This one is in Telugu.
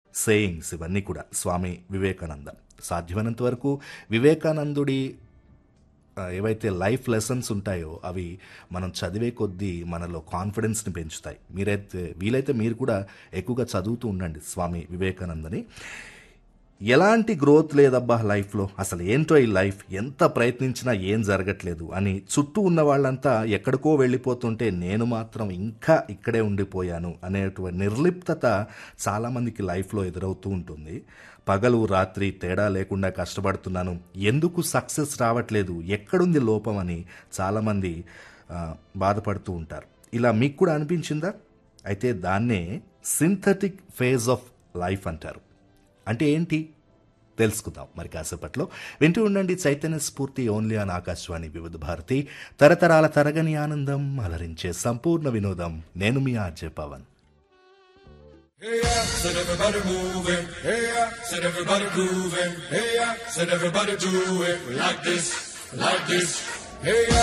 సేయింగ్స్ ఇవన్నీ కూడా స్వామి వివేకానంద సాధ్యమైనంత వరకు వివేకానందుడి ఆ, ఏవైతే లైఫ్ లెసన్స్ ఉంటాయో అవి మనం చదివే కొద్దీ మనలో కాన్ఫిడెన్స్ని పెంచుతాయి మీరైతే వీలైతే మీరు కూడా ఎక్కువగా చదువుతూ ఉండండి స్వామి వివేకానందని ఎలాంటి గ్రోత్ లేదబ్బా లైఫ్లో అసలు ఏంటో ఈ లైఫ్ ఎంత ప్రయత్నించినా ఏం జరగట్లేదు అని చుట్టూ ఉన్న వాళ్ళంతా ఎక్కడికో వెళ్ళిపోతుంటే నేను మాత్రం ఇంకా ఇక్కడే ఉండిపోయాను అనేటువంటి నిర్లిప్తత చాలామందికి లైఫ్లో ఎదురవుతూ ఉంటుంది పగలు రాత్రి తేడా లేకుండా కష్టపడుతున్నాను ఎందుకు సక్సెస్ రావట్లేదు ఎక్కడుంది లోపం అని చాలామంది ఆ, బాధపడుతూ ఉంటారు ఇలా మీకు కూడా అనిపించిందా అయితే దాన్నే సింథటిక్ ఫేజ్ ఆఫ్ లైఫ్ అంటారు అంటే ఏంటి తెలుసుకుందాం మరి కాసేపట్లో వింటూ ఉండండి చైతన్య స్ఫూర్తి ఓన్లీ అని ఆకాశవాణి వివిధ భారతి తరతరాల తరగని ఆనందం అలరించే సంపూర్ణ వినోదం నేను మీ RJ Pavan Hey yeah, said everybody moving. Hey yeah, said everybody grooving. Hey yeah, said everybody do it like this, like this. Hey yeah.